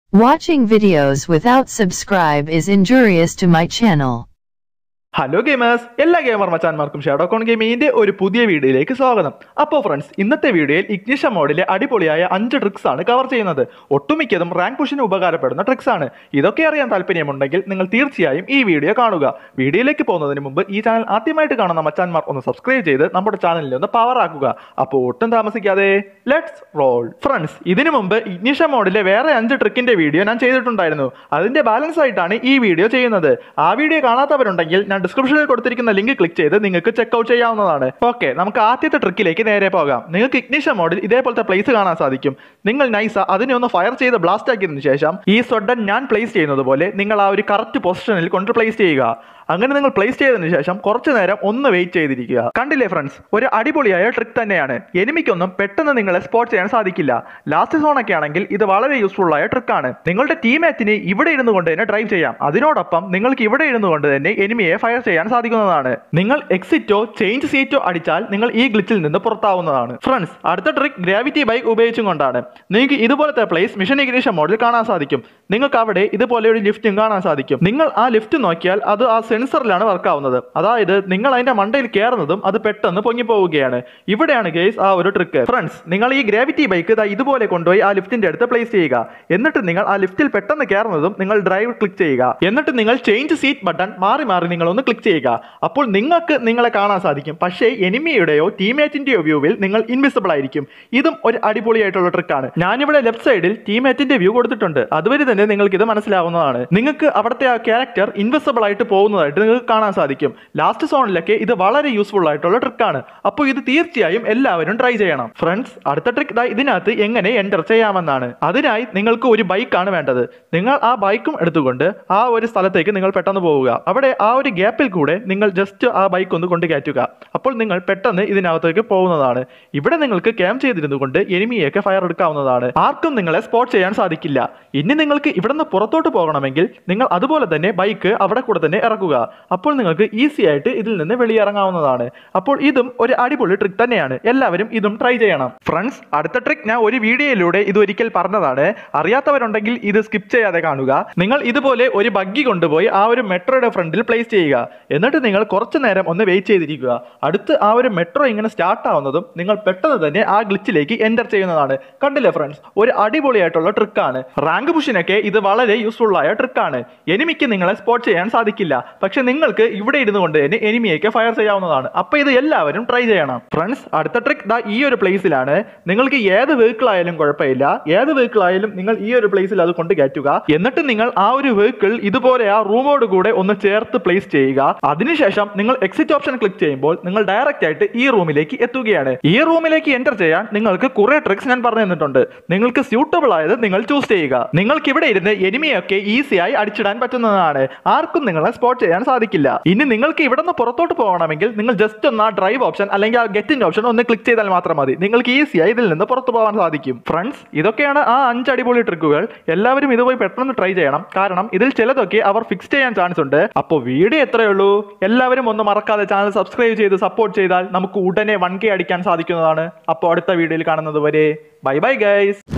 Watching videos without subscribe is injurious to my channel. Hello gamers എല്ലാ gamer മച്ചാന്മാർക്കും shadow con ഗെയിമിങ്ങിന്റെ ഒരു പുതിയ വീഡിയോയിലേക്ക് സ്വാഗതം അപ്പോൾ ഫ്രണ്ട്സ് ഇന്നത്തെ വീഡിയോയിൽ ഇഗ്നിഷ മോഡിലെ അടിപൊളിയായ അഞ്ച് ട്രിക്സ് ആണ് കവർ ചെയ്യുന്നത് ഒട്ടുമിക്കതും റാങ്ക് പുഷിന് ഉപകാരപ്പെടുന്ന ട്രിക്സ് ആണ് ഇതൊക്കെ അറിയാൻ താല്പര്യമുണ്ടെങ്കിൽ നിങ്ങൾ തീർച്ചയായും ഈ വീഡിയോ കാണുക വീഡിയോയിലേക്ക് പോകുന്നതിന് മുമ്പ് ഈ ചാനൽ ആദ്യമായിട്ട് കാണുന്ന മച്ചാന്മാർ ഒന്ന് സബ്സ്ക്രൈബ് ചെയ്ത് നമ്മുടെ ചാനലിൽ ഒന്ന് പവർ ആക്കുക അപ്പോൾ ഒട്ടും താമസിക്കാതെ ലെറ്റ്സ് റോൾ ഫ്രണ്ട്സ് ഇതിനു മുമ്പ് ഇഗ്നിഷ മോഡിലെ വേറെ അഞ്ച് ട്രിക്കിന്റെ വീഡിയോ ഞാൻ ചെയ്തിട്ടുണ്ടായിരുന്നു അതിന്റെ ബാലൻസ് ആയിട്ടാണ് ഈ വീഡിയോ ചെയ്യുന്നത് ആ വീഡിയോ കാണാത്തവരുണ്ടെങ്കിൽ ഞാൻ ഡിസ്ക്രിപ്ഷനിൽ കൊടുത്തിരിക്കുന്ന ലിങ്ക് ക്ലിക്ക് ചെയ്ത് നിങ്ങൾക്ക് ചെക്ക് ഔട്ട് ചെയ്യാവുന്നതാണ് ഓക്കെ നമുക്ക് ആദ്യത്തെ ട്രിക്കിലേക്ക് നേരെ പോകാം നിങ്ങൾക്ക് ഇഗ്നിഷൻ മോഡിൽ ഇതേപോലത്തെ പ്ലേസ് കാണാൻ സാധിക്കും നിങ്ങൾ നൈസ അതിനെ ഒന്ന് ഫയർ ചെയ്ത് ബ്ലാസ്റ്റ് ആക്കിയതിനു ശേഷം ഈ സ്വഡൻ ഞാൻ പ്ലേസ് ചെയ്യുന്നത് പോലെ നിങ്ങൾ ആ ഒരു കറക്റ്റ് പൊസിഷനിൽ കൊണ്ട് പ്ലേസ് ചെയ്യുക അങ്ങനെ നിങ്ങൾ പ്ലേസ് ചെയ്തതിനു ശേഷം കുറച്ചു നേരം ഒന്ന് വെയിറ്റ് ചെയ്തിരിക്കുക കണ്ടില്ലേ ഫ്രണ്ട്സ് ഒരു അടിപൊളിയായ ട്രിക്ക് തന്നെയാണ് എനിമിക്കൊന്നും പെട്ടെന്ന് നിങ്ങളെ സ്പോട്ട് ചെയ്യാൻ സാധിക്കില്ല ലാസ്റ്റ് സോൺ ഒക്കെ ആണെങ്കിൽ ഇത് വളരെ യൂസ്ഫുൾ ആയ ട്രിക്കാണ് നിങ്ങളുടെ ടീമേറ്റിന് ഇവിടെ ഇരുന്നു കൊണ്ട് തന്നെ ഡ്രൈവ് ചെയ്യാം അതിനോടൊപ്പം നിങ്ങൾക്ക് ഇവിടെ ഇരുന്നു കൊണ്ട് തന്നെ എനിമിയെ ഫയർ ചെയ്യാൻ സാധിക്കുന്നതാണ് നിങ്ങൾ എക്സിറ്റോ ചേഞ്ച് സീറ്റോ അടിച്ചാൽ നിങ്ങൾ ഈ ഗ്ലിച്ചിൽ നിന്ന് പുറത്താവുന്നതാണ് ഫ്രണ്ട്സ് അടുത്ത ട്രിക്ക് ഗ്രാവിറ്റി ബൈക്ക് ഉപയോഗിച്ചും കൊണ്ടാണ് നിങ്ങൾക്ക് ഇതുപോലത്തെ പ്ലേസ് മിഷൻ ഇഗ്നീഷൻ മോഡിൽ കാണാൻ സാധിക്കും നിങ്ങൾക്ക് അവിടെ ഇതുപോലെ ഒരു ലിഫ്റ്റും കാണാൻ സാധിക്കും നിങ്ങൾ ആ ലിഫ്റ്റ് നോക്കിയാൽ അത് ആ സെൻസറിലാണ് വർക്ക് ആവുന്നത് അതായത് നിങ്ങൾ അതിന്റെ മണ്ടയിൽ കയറുന്നതും അത് പെട്ടെന്ന് പൊങ്ങി പോവുകയാണ് ഇവിടെയാണ് ഗേസ് ആ ഒരു ട്രിക്ക് ഫ്രണ്ട്സ് നിങ്ങൾ ഈ ഗ്രാവിറ്റി ബൈക്ക് ദാ ഇതുപോലെ കൊണ്ടുപോയി ആ ലിഫ്റ്റിന്റെ അടുത്ത് പ്ലേസ് ചെയ്യുക എന്നിട്ട് നിങ്ങൾ ആ ലിഫ്റ്റിൽ പെട്ടെന്ന് കയറുന്നതും നിങ്ങൾ ഡ്രൈവ് ക്ലിക്ക് ചെയ്യുക എന്നിട്ട് നിങ്ങൾ ചേഞ്ച് സീറ്റ് ബട്ടൺ മാറി മാറി നിങ്ങൾ ഒന്ന് ക്ലിക്ക് ചെയ്യുക അപ്പോൾ നിങ്ങൾക്ക് നിങ്ങളെ കാണാൻ സാധിക്കും പക്ഷേ എനിമിയുടെയോ ടീമേറ്റിന്റെയോ വ്യൂവിൽ നിങ്ങൾ ഇൻവിസിബിൾ ആയിരിക്കും ഇതും ഒരു അടിപൊളിയായിട്ടുള്ള ട്രിക്കാണ് ഞാനിവിടെ ലെഫ്റ്റ് സൈഡിൽ ടീമേറ്റിന്റെ വ്യൂ കൊടുത്തിട്ടുണ്ട് അതുവരെ തന്നെ നിങ്ങൾക്ക് ഇത് മനസ്സിലാവുന്നതാണ് നിങ്ങൾക്ക് അവിടുത്തെ ആ ക്യാരക്ടർ ഇൻവിസിബിൾ ആയിട്ട് പോകുന്നതായിട്ട് നിങ്ങൾക്ക് കാണാൻ സാധിക്കും ലാസ്റ്റ് സോണിലൊക്കെ ഇത് വളരെ യൂസ്ഫുൾ ആയിട്ടുള്ള ട്രിക്കാണ് അപ്പോൾ ഇത് തീർച്ചയായും എല്ലാവരും ട്രൈ ചെയ്യണം ഫ്രണ്ട്സ് അടുത്ത ട്രിക്ക് ഇതാ ഇതിനകത്ത് എങ്ങനെ എൻ്റർ ചെയ്യാമെന്നാണ് അതിനായി നിങ്ങൾക്ക് ഒരു ബൈക്കാണ് വേണ്ടത് നിങ്ങൾ ആ ബൈക്കും എടുത്തുകൊണ്ട് ആ ഒരു സ്ഥലത്തേക്ക് നിങ്ങൾ പെട്ടെന്ന് പോവുക അവിടെ ആ ഒരു ഗ്യാപ്പിൽ കൂടെ നിങ്ങൾ ജസ്റ്റ് ആ ബൈക്ക് ഒന്ന് കൊണ്ട് കയറ്റുക അപ്പോൾ നിങ്ങൾ പെട്ടെന്ന് ഇതിനകത്തേക്ക് പോകുന്നതാണ് ഇവിടെ നിങ്ങൾക്ക് ക്യാമ്പ് ചെയ്തിരുന്നു കൊണ്ട് എനിമിയൊക്കെ ഫയർ എടുക്കാവുന്നതാണ് ആർക്കും നിങ്ങളെ സ്പോട്ട് ചെയ്യാൻ സാധിക്കില്ല ഇനി നിങ്ങൾക്ക് ഇവിടെ നിന്ന് പുറത്തോട്ട് പോകണമെങ്കിൽ നിങ്ങൾ അതുപോലെ തന്നെ ബൈക്ക് അവിടെ കൂടെ തന്നെ ഇറക്കുക അപ്പോൾ നിങ്ങൾക്ക് ഈസി ആയിട്ട് ഇതിൽ നിന്ന് വെളിയിറങ്ങാവുന്നതാണ് അപ്പോൾ ഇതും ഒരു അടിപൊളി ട്രിക്ക് തന്നെയാണ് എല്ലാവരും ഇതും ട്രൈ ചെയ്യണം ഫ്രണ്ട്സ് അടുത്ത ട്രിക്ക് ഞാൻ ഒരു വീഡിയോയിലൂടെ ഇത് ഒരിക്കൽ പറഞ്ഞതാണ് അറിയാത്തവരുണ്ടെങ്കിൽ ഇത് സ്കിപ്പ് ചെയ്യാതെ കാണുക നിങ്ങൾ ഇതുപോലെ ഒരു ബഗ്ഗി കൊണ്ടുപോയി ആ ഒരു മെട്രോയുടെ ഫ്രണ്ടിൽ പ്ലേസ് ചെയ്യുക എന്നിട്ട് നിങ്ങൾ കുറച്ചു നേരം ഒന്ന് വെയിറ്റ് ചെയ്തിരിക്കുക അടുത്ത് ആ ഒരു മെട്രോ ഇങ്ങനെ സ്റ്റാർട്ട് ആവുന്നതും നിങ്ങൾ പെട്ടെന്ന് തന്നെ ആ ഗ്ലിച്ചിലേക്ക് എൻ്റർ ചെയ്യുന്നതാണ് കണ്ടില്ലേ ഫ്രണ്ട്സ് ഒരു അടിപൊളിയായിട്ടുള്ള ട്രിക്കാണ് റാങ്ക് പുഷിനൊക്കെ ഇത് വളരെ യൂസ്ഫുൾ ആയ ട്രിക്കാണ് എനിമിക്ക് നിങ്ങളെ സ്പോട്ട് ചെയ്യാൻ സാധിക്കില്ല പക്ഷെ നിങ്ങൾക്ക് ഇവിടെ ഇരുന്നു കൊണ്ട് തന്നെ എനിമിയൊക്കെ ഫയർ ചെയ്യാവുന്നതാണ് അപ്പൊ ഇത് എല്ലാവരും ട്രൈ ചെയ്യണം ഫ്രണ്ട്സ് അടുത്ത ട്രിക്ക് ദാ ഈ ഒരു പ്ലേസിലാണ് നിങ്ങൾക്ക് ഏത് വെഹിക്കിൾ ആയാലും കുഴപ്പമില്ല ഏത് വെഹിക്കിൾ ആയാലും നിങ്ങൾ ഈ ഒരു പ്ലേസിൽ അത് കൊണ്ട് കയറ്റുക എന്നിട്ട് നിങ്ങൾ ആ ഒരു വെഹിക്കിൾ ഇതുപോലെ ആ റൂമോട് കൂടെ ഒന്ന് ചേർത്ത് പ്ലേസ് ചെയ്യുക അതിനുശേഷം നിങ്ങൾ എക്സിറ്റ് ഓപ്ഷൻ ക്ലിക്ക് ചെയ്യുമ്പോൾ നിങ്ങൾ ഡയറക്റ്റ് ആയിട്ട് ഈ റൂമിലേക്ക് എത്തുകയാണ് ഈ റൂമിലേക്ക് എൻ്റർ ചെയ്യാൻ നിങ്ങൾക്ക് കുറെ ട്രിക്സ് ഞാൻ പറഞ്ഞു തന്നിട്ടുണ്ട് നിങ്ങൾക്ക് സ്യൂട്ടബിൾ ആയത് നിങ്ങൾ ചൂസ് ചെയ്യുക നിങ്ങൾക്ക് ഇവിടെ ഇരുന്ന് എനിമിയൊക്കെ ഈസിയായി അടിച്ചിടാൻ പറ്റുന്നതാണ് ആർക്കും നിങ്ങളെ സ്പോട്ട് ചെയ്യാൻ സാധിക്കില്ല ഇനി നിങ്ങൾക്ക് ഇവിടെ നിന്ന് പുറത്തോട്ട് പോകണമെങ്കിൽ നിങ്ങൾ ജസ്റ്റ് ഒന്ന് ആ ഡ്രൈവ് ഓപ്ഷൻ അല്ലെങ്കിൽ ആ ഗെറ്റിന്റെ ഓപ്ഷൻ ഒന്ന് ക്ലിക്ക് ചെയ്താൽ മാത്രം മതി നിങ്ങൾക്ക് ഈസിയായി ഇതിൽ നിന്ന് പുറത്തു പോകാൻ സാധിക്കും ഫ്രണ്ട്സ് ഇതൊക്കെയാണ് ആ അഞ്ച് അടിപൊളി ട്രിക്കുകൾ എല്ലാവരും ഇത് പോയി പെട്ടെന്ന് ട്രൈ ചെയ്യണം കാരണം ഇതിൽ ചിലതൊക്കെ അവർ ഫിക്സ് ചെയ്യാൻ ചാൻസ് ഉണ്ട് അപ്പോൾ വീഡിയോ എത്രയേ ഉള്ളൂ എല്ലാവരും ഒന്ന് മറക്കാതെ ചാനൽ സബ്സ്ക്രൈബ് ചെയ്ത് സപ്പോർട്ട് ചെയ്താൽ നമുക്ക് ഉടനെ വൺ കെ അടിക്കാൻ സാധിക്കുന്നതാണ് അപ്പോൾ അടുത്ത വീഡിയോയിൽ കാണുന്നത് വരെ ബൈ ബൈ ഗൈസ്